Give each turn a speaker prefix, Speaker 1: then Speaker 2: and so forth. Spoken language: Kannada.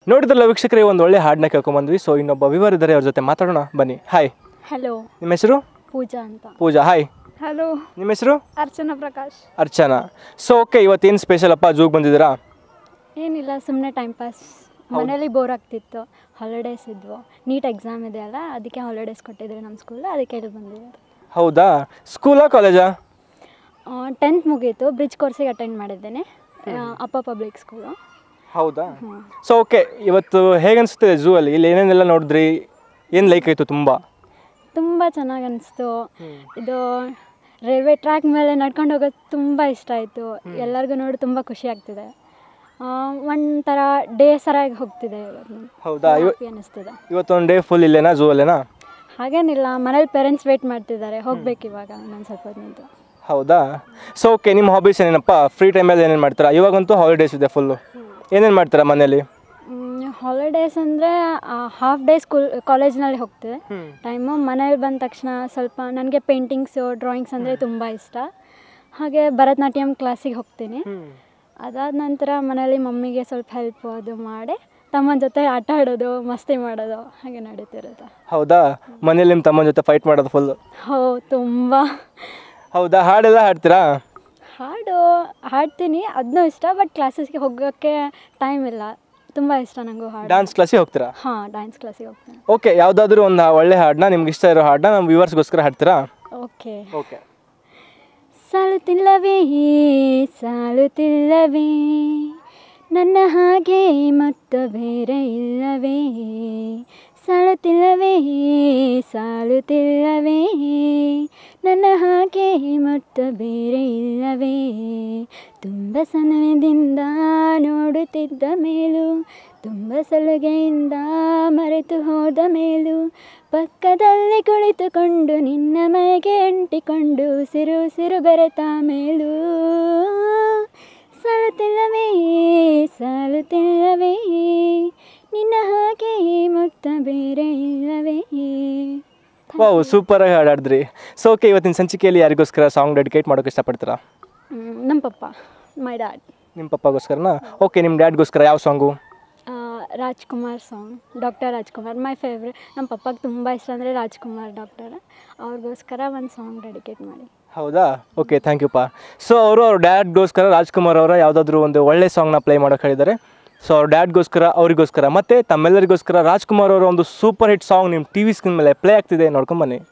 Speaker 1: ನೋಡಿದ್ರಲ್ಲ ವೀಕ್ಷಕರೇ ಒಂದು ಒಳ್ಳೆ ಹಾಡನ್ನ ಕೇಳ್ಕೊಂಬಂದ್ವಿ ಸೊ ಇನ್ನೊಬ್ಬ ವಿವರ್ ಇದ್ದಾರೆ ಅವ್ರ ಜೊತೆ ಮಾತಾಡೋಣ ಬನ್ನಿ ಹಾಯ್
Speaker 2: ಹಲೋ
Speaker 1: ನಿಮ್ಮ ಹೆಸರು
Speaker 2: ಪೂಜಾ ಅಂತ
Speaker 1: ಪೂಜಾ ಹಾಯ್
Speaker 2: ಹಲೋ
Speaker 1: ನಿಮ್ಮ ಹೆಸರು
Speaker 2: ಅರ್ಚನಾ ಪ್ರಕಾಶ್
Speaker 1: ಅರ್ಚನಾ ಸೊ ಓಕೆ ಇವತ್ತೇನು ಸ್ಪೆಷಲ್ ಅಪ್ಪ ಜೂಗ್ ಬಂದಿದ್ದೀರಾ
Speaker 2: ಏನಿಲ್ಲ ಸುಮ್ಮನೆ ಟೈಮ್ ಪಾಸ್ ಮನೇಲಿ ಬೋರ್ ಆಗ್ತಿತ್ತು ಹಾಲಿಡೇಸ್ ಇದ್ವು ನೀಟ್ ಎಕ್ಸಾಮ್ ಇದೆ ಅಲ್ಲ ಅದಕ್ಕೆ ಹಾಲಿಡೇಸ್ ಕೊಟ್ಟಿದ್ರು ನಮ್ಮ ಸ್ಕೂಲ್ ಅದಕ್ಕೆ ಇಲ್ಲಿ ಬಂದಿದ್ದಾರೆ
Speaker 1: ಹೌದಾ ಸ್ಕೂಲಾ ಕಾಲೇಜಾ
Speaker 2: ಟೆಂತ್ ಮುಗೀತು ಬ್ರಿಡ್ಜ್ ಕೋರ್ಸಿಗೆ ಅಟೆಂಡ್ ಮಾಡಿದ್ದೇನೆ ಆ, ಅಪ್ಪ ಪಬ್ಲಿಕ್ ಸ್ಕೂಲು
Speaker 1: ಹೌದಾ ಸೊ ಓಕೆ ಇವತ್ತು ಹೇಗೆ ಅನಿಸುತ್ತೆ ಝೂ ಅಲ್ಲಿ ಇಲ್ಲಿ ಏನೇನೆಲ್ಲ ನೋಡಿದ್ರಿ ಏನು ಲೈಕ್ ಆಯಿತು ತುಂಬ
Speaker 2: ತುಂಬ ಚೆನ್ನಾಗಿ ಅನಿಸ್ತು ಇದು ರೈಲ್ವೆ ಟ್ರ್ಯಾಕ್ ಮೇಲೆ ನಡ್ಕೊಂಡು ಹೋಗೋದು ತುಂಬ ಇಷ್ಟ ಆಯಿತು ಎಲ್ಲರಿಗೂ ನೋಡಿ ತುಂಬ ಖುಷಿ ಆಗ್ತಿದೆ ಆ, ಒಂಥರ ಡೇ ಸರಾಗಿ ಹೋಗ್ತಿದೆ ಇವತ್ತು
Speaker 1: ಹೌದಾ ಇವ
Speaker 2: ಹ್ಯಾಪಿ ಅನ್ನಿಸ್ತಿದೆ
Speaker 1: ಇವತ್ತೊಂದು ಡೇ ಫುಲ್ ಇಲ್ಲೇನಾ ಝೂ ಅಲ್ಲೇನಾ
Speaker 2: ಹಾಗೇನಿಲ್ಲ ಮನೇಲಿ ಪೇರೆಂಟ್ಸ್ ವೇಟ್ ಮಾಡ್ತಿದ್ದಾರೆ ಹೋಗ್ಬೇಕು ಇವಾಗ ಇನ್ನೊಂದು ಸ್ವಲ್ಪ ಹೊತ್ತು
Speaker 1: ಹೌದಾ ಸೊ ಓಕೆ ನಿಮ್ಮ ಹಾಬೀಸ್ ಏನೇನಪ್ಪ ಫ್ರೀ ಟೈಮಲ್ಲಿ ಏನೇನು ಮಾಡ್ತೀರಾ ಇವಾಗಂತೂ ಹಾಲಿಡೇಸ್ ಇದೆ ಫುಲ್ಲು ಏನೇನು ಮಾಡ್ತೀರಾ ಮನೇಲಿ
Speaker 2: ಹಾಲಿಡೇಸ್ ಅಂದರೆ ಹಾಫ್ ಡೇ ಸ್ಕೂಲ್ ಕಾಲೇಜ್ನಲ್ಲಿ ಹೋಗ್ತಿದೆ ಟೈಮು ಮನೇಲಿ ಬಂದ ತಕ್ಷಣ ಸ್ವಲ್ಪ ನನಗೆ ಪೇಂಟಿಂಗ್ಸು ಡ್ರಾಯಿಂಗ್ಸ್ ಅಂದರೆ ತುಂಬ ಇಷ್ಟ ಹಾಗೆ ಭರತನಾಟ್ಯಂ ಕ್ಲಾಸಿಗೆ ಹೋಗ್ತೀನಿ ಅದಾದ ನಂತರ ಮನೇಲಿ ಮಮ್ಮಿಗೆ ಸ್ವಲ್ಪ ಹೆಲ್ಪ್ ಅದು ಮಾಡಿ ತಮ್ಮನ ಜೊತೆ ಆಟ ಆಡೋದು ಮಸ್ತಿ ಮಾಡೋದು ಹಾಗೆ ನಡೀತಿರುತ್ತೆ
Speaker 1: ಹೌದಾ ಮನೇಲಿ ನಿಮ್ಮ ತಮ್ಮನ ಜೊತೆ ಫೈಟ್ ಮಾಡೋದು ಫುಲ್ಲು
Speaker 2: ಹೋ ತುಂಬ
Speaker 1: ಹೌದಾ ಹಾಡೆಲ್ಲ ಹಾಡ್ತೀರಾ
Speaker 2: ಹಾಡು ಹಾಡ್ತೀನಿ ಅದನ್ನೂ ಇಷ್ಟ ಬಟ್ ಕ್ಲಾಸಸ್ಗೆ ಹೋಗೋಕ್ಕೆ ಟೈಮ್ ಇಲ್ಲ ತುಂಬ ಇಷ್ಟ ನನಗೂ ಹಾಡು
Speaker 1: ಡ್ಯಾನ್ಸ್ ಕ್ಲಾಸಿಗೆ ಹೋಗ್ತೀರಾ
Speaker 2: ಹಾಂ ಡ್ಯಾನ್ಸ್ ಕ್ಲಾಸಿಗೆ ಹೋಗ್ತೀನಿ
Speaker 1: ಓಕೆ ಯಾವುದಾದ್ರೂ ಒಂದು ಒಳ್ಳೆ ಹಾಡನ್ನ ನಿಮ್ಗೆ ಇಷ್ಟ ಇರೋ ಹಾಡನ್ನ ನಮ್ಮ ವ್ಯೂವರ್ಸ್ಗೋಸ್ಕರ ಹಾಡ್ತೀರಾ
Speaker 2: ಓಕೆ
Speaker 1: ಓಕೆ
Speaker 2: ಸಾಲುತ್ತಿಲ್ಲವೇ ಸಾಲುತ್ತಿಲ್ಲವೇ ನನ್ನ ಹಾಗೆ ಮತ್ತ ಬೇರೆ ಇಲ್ಲವೇ ಸಾಲುತ್ತಿಲ್ಲವೇ ಸಾಲುತ್ತಿಲ್ಲವೇ ನನ್ನ ಹಾಗೆ ಮತ್ತ ಬೇರೆ ಇಲ್ಲವೇ ತುಂಬ ಸಮಯದಿಂದ ನೋಡುತ್ತಿದ್ದ ಮೇಲೂ ತುಂಬ ಸಲುಗೆಯಿಂದ ಮರೆತು ಹೋದ ಮೇಲೂ ಪಕ್ಕದಲ್ಲಿ ಕುಳಿತುಕೊಂಡು ನಿನ್ನ ಮೈಗೆ ಅಂಟಿಕೊಂಡು ಸಿರು ಸಿರು ಬೆರೆತ ಮೇಲೂ ಸಾಲುತ್ತಿಲ್ಲವೇ ಸಾಲುತ್ತಿಲ್ಲವೇ ನಿನ್ನ ಹಾಗೆ ಮುಕ್ತ ಬೇರೆ ಇಲ್ಲವೇ
Speaker 1: ವಾವ್ ಸೂಪರಾಗಿ ಹಾಡಾಡಿದ್ರಿ ಸೊ ಓಕೆ ಇವತ್ತಿನ ಸಂಚಿಕೆಯಲ್ಲಿ ಯಾರಿಗೋಸ್ಕರ ಸಾಂಗ್ ಡೆಡಿಕೇಟ್ ಮಾಡೋಕೆ ಇಷ್ಟಪಡ್ತೀರಾ
Speaker 2: ಹ್ಮ್, ನಮ್ಮ ಪಪ್ಪ ಮೈ ಡ್ಯಾಡ್
Speaker 1: ನಿಮ್ಮ ಪಪ್ಪಗೋಸ್ಕರನಾ ಓಕೆ ನಿಮ್ಮ ಡ್ಯಾಡ್ಗೋಸ್ಕರ ಯಾವ song
Speaker 2: Rajkumar song doctor Rajkumar my favourite ನಮ್ಮ ಪಪ್ಪಗೆ ತುಂಬ ಇಷ್ಟ ಅಂದರೆ ರಾಜ್ಕುಮಾರ್ ಡಾಕ್ಟರ್ ಅವ್ರಿಗೋಸ್ಕರ ಒಂದು ಸಾಂಗ್ ಡೆಡಿಕೇಟ್ ಮಾಡಿ
Speaker 1: ಹೌದಾ ಓಕೆ ಥ್ಯಾಂಕ್ ಯು ಪಾ ಸೊ ಅವರು ಅವ್ರ ಡ್ಯಾಡ್ಗೋಸ್ಕರ ರಾಜ್ಕುಮಾರ್ ಅವರ ಯಾವುದಾದ್ರೂ ಒಂದು ಒಳ್ಳೆ ಸಾಂಗ್ನ ಪ್ಲೇ ಮಾಡೋಕೆ ಹೇಳಿದ್ದಾರೆ ಸೊ ಅವ್ರ ಡ್ಯಾಡ್ಗೋಸ್ಕರ ಅವರಿಗೋಸ್ಕರ ಮತ್ತು ತಮ್ಮೆಲ್ಲರಿಗೋಸ್ಕರ ರಾಜ್ಕುಮಾರ್ ಅವರ ಒಂದು ಸೂಪರ್ ಹಿಟ್ ಸಾಂಗ್ ನಿಮ್ಮ ಟಿ ವಿ ಸ್ಕ್ರೀನ್ ಮೇಲೆ ಪ್ಲೇ ಆಗ್ತಿದೆ ನೋಡ್ಕೊಂಬನ್ನಿ